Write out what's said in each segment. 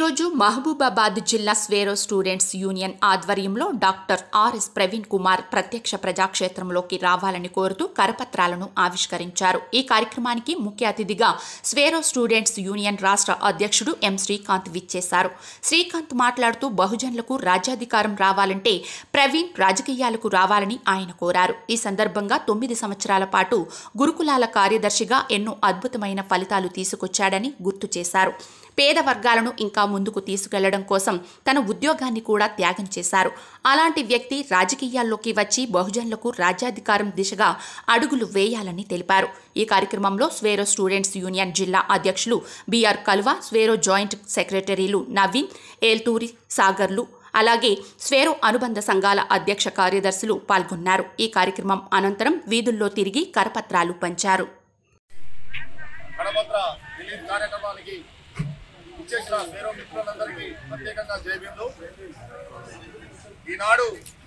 ఈరోజు మహబూబాబాద్ జిల్లా Swaero students union ఆధ్వర్యంలో డాక్టర్ ఆర్ఎస్ ప్రవీణ్ కుమార్ ప్రత్యక్ష ప్రజాక్షేత్రంలోకి రావాలని కోరుతూ కరపత్రాలను ఆవిష్కరించారు ఈ కార్యక్రమానికి ముఖ్య అతిథిగా స్వేరో స్టూడెంట్స్ యూనియన్ రాష్ట్ర అధ్యక్షుడు ఎం శ్రీకాంత్ విచ్చేశారు శ్రీకాంత్ మాట్లాడుతూ బహుజనులకు రాజ్యాధికారం రావాలంటే ప్రవీణ్ రాజకీయాలకు రావాలని ఆయన కోరారు ఈ సందర్భంగా తొమ్మిది సంవత్సరాల పాటు గురుకులాల కార్యదర్శిగా ఎన్నో అద్భుతమైన ఫలితాలు తీసుకొచ్చాడని గుర్తు చేశారు పేద వర్గాలను ఇంకా ముందుకు తీసుకెళ్లడం కోసం తన ఉద్యోగాన్ని కూడా త్యాగం చేశారు అలాంటి వ్యక్తి రాజకీయాల్లోకి వచ్చి బహుజనులకు రాజ్యాధికారం దిశగా అడుగులు వేయాలని తెలిపారు ఈ కార్యక్రమంలో స్వేరో స్టూడెంట్స్ యూనియన్ జిల్లా అధ్యక్షులు బిఆర్ కల్వా స్వేరో జాయింట్ సెక్రటరీలు నవీన్ ఏల్తూరి సాగర్లు అలాగే స్వేరో అనుబంధ సంఘాల అధ్యక్ష కార్యదర్శులు పాల్గొన్నారు ఈ కార్యక్రమం అనంతరం వీధుల్లో తిరిగి కరపత్రాలు పంచారు గణపత్ర రిలీజ్ కార్యక్రమానికి ఇచ్చేసిన వేరే మిత్రులందరికీ ప్రత్యేకంగా జయబీందు ఈనాడు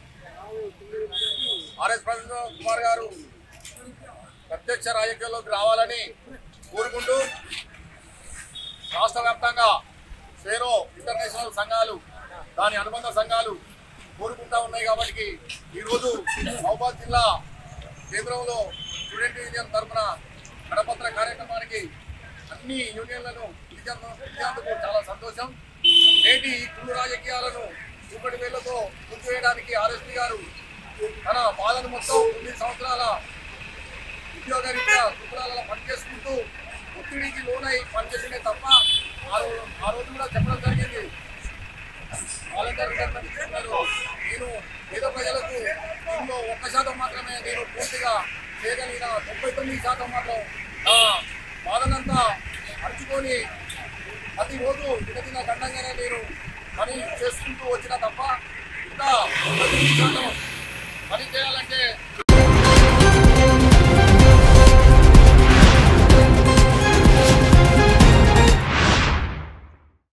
ఆర్ఎస్ ప్రవీణ్ కుమార్ గారు ప్రత్యక్ష రాజకీయాల్లోకి రావాలని కోరుకుంటూ రాష్ట్ర వ్యాప్తంగా ఫేరో ఇంటర్నేషనల్ సంఘాలు దాని అనుబంధ సంఘాలు కోరుకుంటా ఉన్నాయి కాబట్టి ఈరోజు మహబాద్ జిల్లా కేంద్రంలో స్టూడెంట్ యూనియన్ తరఫున గణపత్ర కార్యక్రమానికి అన్ని యూనియన్లను పిలిచేందు- పిలిచేందుకు చాలా సంతోషం నేటి ఈ కుళ్ళు రాజకీయాలను చూపటి వేళ్లతో గుర్తువేయడానికి ఆర్ఎస్పీ గారు తన బాధను మొత్తం తొమ్మిది సంవత్సరాల ఉద్యోగరీత్యా కుటుంబాలలో పనిచేసుకుంటూ ఒత్తిడికి లోనై పనిచేసిందే తప్ప ఆ రోజు ఆ రోజు కూడా చెప్పడం జరిగింది వాలంటీర్ రిటైర్మెంట్ ఇస్తున్నారు నేను పేద ప్రజలకు దీనిలో ఒక్క శాతం మాత్రమే నేను పూర్తిగా చేయగలిగిన తొంభై తొమ్మిది శాతం మాత్రం నా బాధనంతా అరుచుకొని ప్రతిరోజు దినదిన గండంగానే నేను పని చేసుకుంటూ వచ్చిన తప్ప ఇంకా తొమ్మిది శాతం